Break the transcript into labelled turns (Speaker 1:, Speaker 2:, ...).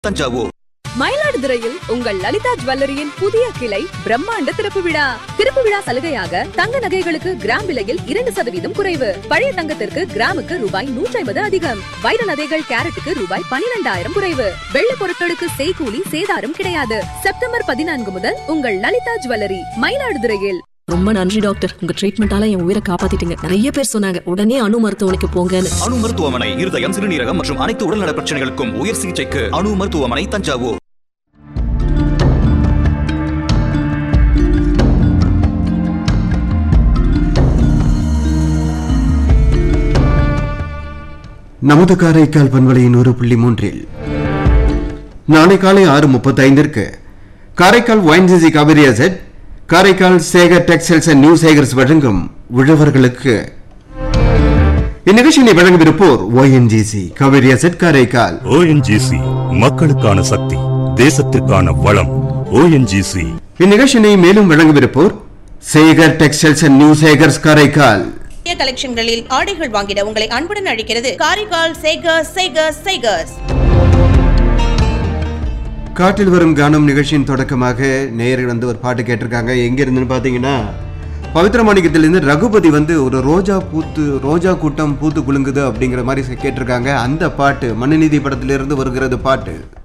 Speaker 1: தஞ்சாவூர்
Speaker 2: மயிலாடுதுறையில் உங்கள் லலிதா ஜுவல்லரியின் புதிய கிளை பிரம்மாண்ட திறப்பு விழா திறப்பு விழா சலுகையாக தங்க நகைகளுக்கு கிராம் விலையில் இரண்டு சதவீதம் குறைவு பழைய தங்கத்திற்கு கிராமுக்கு ரூபாய் நூற்றி ஐம்பது அதிகம் வைர நகைகள் கேரட்டுக்கு ரூபாய் பனிரெண்டாயிரம் குறைவு வெள்ளி பொருட்களுக்கு செய்கூலி சேதாரம் கிடையாது செப்டம்பர் பதினான்கு முதல் உங்கள் லலிதா ஜுவல்லரி மயிலாடுதுறையில்
Speaker 3: ரொம்ப நன்றி டாக்டர் உங்க ட்ரீட்மெண்டால என் உயிரை காப்பாத்திட்டீங்க நிறைய பேர் சொன்னாங்க உடனே அணு மருத்துவமனைக்கு போங்கன்னு
Speaker 1: அணு மருத்துவமனை இருதயம் சிறுநீரகம் மற்றும் அனைத்து உடல்நல பிரச்சனைகளுக்கும் உயர் சிகிச்சைக்கு அணு மருத்துவமனை தஞ்சாவூர்
Speaker 4: நமது காரைக்கால் பண்பலையின் ஒரு புள்ளி மூன்றில் நாளை காலை ஆறு முப்பத்தைந்திற்கு Karaikal ONGC Cauvery asset Karaikal Sekar textiles and new Sekar's வழங்கும் உழவர்களுக்கு இந்நிகழ்ச்சியினை வழங்கவிருப்போர் ONGC Cauvery asset Karaikal
Speaker 5: ONGC மக்களுக்கான சக்தி தேசத்திற்கான வளம் ஓஎன்ஜிசி
Speaker 4: இந்நிகழ்ச்சியினை மேலும் வழங்கவிருப்போர் Sekar textiles and new Sekar's Karaikal
Speaker 6: புதிய கலெக்ஷன்களில் ஆடைகள் வாங்கிட உங்களை அன்புடன் அழைக்கிறது காரைக்கால் சேகர்ஸ் சேகர்ஸ் சேகர்ஸ்
Speaker 4: காட்டில் வரும் கானம் நிகழ்ச்சியின் தொடக்கமாக நேயர்கள் வந்து ஒரு பாட்டு கேட்டிருக்காங்க எங்க இருந்துன்னு பார்த்தீங்கன்னா பவித்ர மாணிக்கத்திலிருந்து ரகுபதி வந்து ஒரு ரோஜா பூத்து ரோஜா கூட்டம் பூத்து குலுங்குது அப்படிங்கிற மாதிரி கேட்டிருக்காங்க அந்த பாட்டு மனுநீதி படத்திலிருந்து வருகிறது பாட்டு